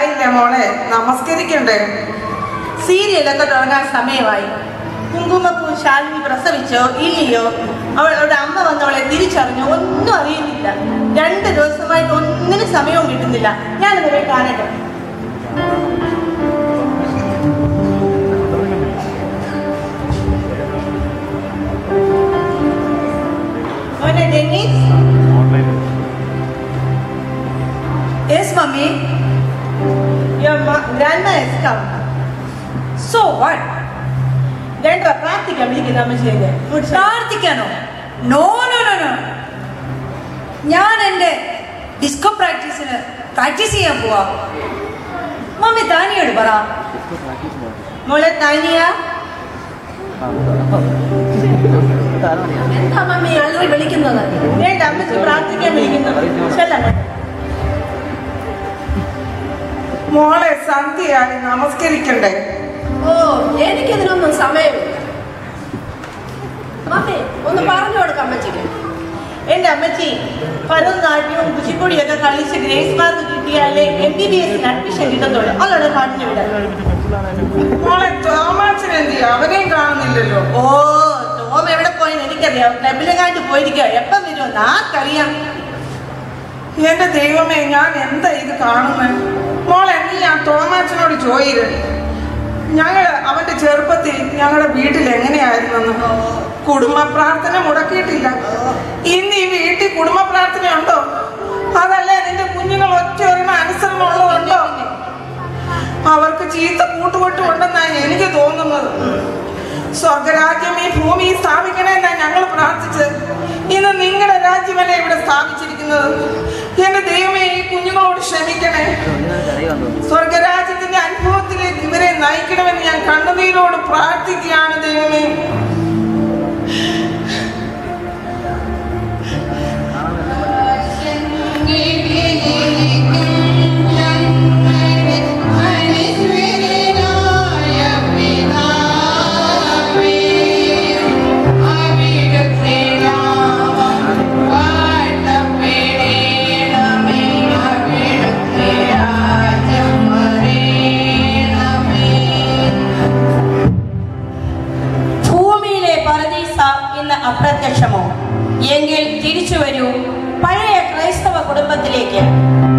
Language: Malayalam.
ആയില്ലേ മോളെ നമസ്കരിക്കണ്ടേ സീരിയലൊക്കെ തുടങ്ങാൻ സമയമായി കുങ്കുമപ്പൂ ശാലിനി പ്രസവിച്ചോ ഇല്ലയോ അവളുടെ അമ്മ വന്നവളെ തിരിച്ചറിഞ്ഞോ ഒന്നും അറിയുന്നില്ല രണ്ട് ദിവസമായിട്ട് ഒന്നിനും സമയവും കിട്ടുന്നില്ല ഞാനത് പോയി കാണട്ടെ മോനെ Dennis yes mummy Your ma- grandma has come. So what വേണ്ട പ്രാർത്ഥിക്കാൻ വിളിക്കുന്ന അമ്മച്ചിയെ പ്രാർത്ഥിക്കാനോ നോ നോ നോ നോ ഞാൻ എൻ്റെ ഡിസ്കോ പ്രാക്ടീസിന് പ്രാക്ടീസ് ചെയ്യാൻ പോവാ മമ്മി താനിയോട് പറ മോളെ താനിയ എന്താ മമ്മി അല്ലറി വിളിക്കുന്നത് വേണ്ട അമ്മച്ചി പ്രാർത്ഥിക്കാൻ വിളിക്കുന്നത് ചെല്ലണ്ട മോളെ സന്ധ്യയായി നമസ്കരിക്കണ്ടേ ഓ എനിക്കിതിനൊന്നും സമയമില്ല മമ്മി ഒന്ന് പറഞ്ഞു കൊടുക്കാം അമ്മച്ചിക്ക് എന്റെ അമ്മച്ചി ഭരതനാട്യവും കുച്ചിപ്പുടിയൊക്കെ കളിച്ച് ഗ്രേസ് മാർക്ക് കിട്ടിയാലേ എം ബി ബി എസിന് അഡ്മിഷൻ കിട്ടത്തുള്ളൂ അവളോട് പാട്ടിന് വിടാം മോളെ തോമാച്ചൻ എന്ത് ചെയ്യും? അവനെയും കാണുന്നില്ലല്ലോ ഓ ടോം എവിടെ പോയെന്ന് എനിക്കറിയാം ക്ലബിലെങ്ങാണ്ട് പോയിരിക്കുക എപ്പം വരുമെന്ന് ആർക്കറിയാം എന്റെ ദൈവമേ ഞാൻ എന്താ ഇത് കാണുന്നത് മോളെ നീ ആ തോമാച്ചനോട് ചോദിര് ഞങ്ങള് അവന്റെ ചെറുപ്പത്തിൽ ഞങ്ങളുടെ വീട്ടിൽ എങ്ങനെയായിരുന്നെന്ന് കുടുംബ പ്രാർത്ഥന മുടക്കിയിട്ടില്ല ഇന്ന് ഈ വീട്ടിൽ കുടുംബ പ്രാർത്ഥന ഉണ്ടോ അതല്ലേ നിന്റെ കുഞ്ഞുങ്ങൾ ഒറ്റ ഒരെണ്ണം അനുസരണം ഉള്ളതുണ്ടോ അവർക്ക് ചീത്ത കൂട്ടുകൊട്ടുണ്ടെന്നാണ് എനിക്ക് തോന്നുന്നത് സ്വർഗരാജ്യം ഈ ഭൂമി സ്ഥാപിക്കണമെന്നാ ഞങ്ങൾ പ്രാർത്ഥിച്ചത് ഇന്ന് നിങ്ങളുടെ രാജ്യമല്ലേ ഇവിടെ സ്ഥാപിച്ചിരിക്കുന്നത് എന്റെ ദൈവമേ ഈ കുഞ്ഞുങ്ങളോട് ക്ഷമിക്കണേ സ്വർഗരാജ്യത്തിന്റെ അനുഭവത്തിലേക്ക് ഇവരെ നയിക്കണമെന്ന് ഞാൻ കണ്ണുനീരോട് പ്രാർത്ഥിക്കുകയാണ് ദൈവമേ ഭൂമിയിലെ പരദീസ ഇന്ന് അപ്രത്യക്ഷമോ എങ്കിൽ തിരിച്ചു വരൂ പഴയ ക്രൈസ്തവ കുടുംബത്തിലേക്ക്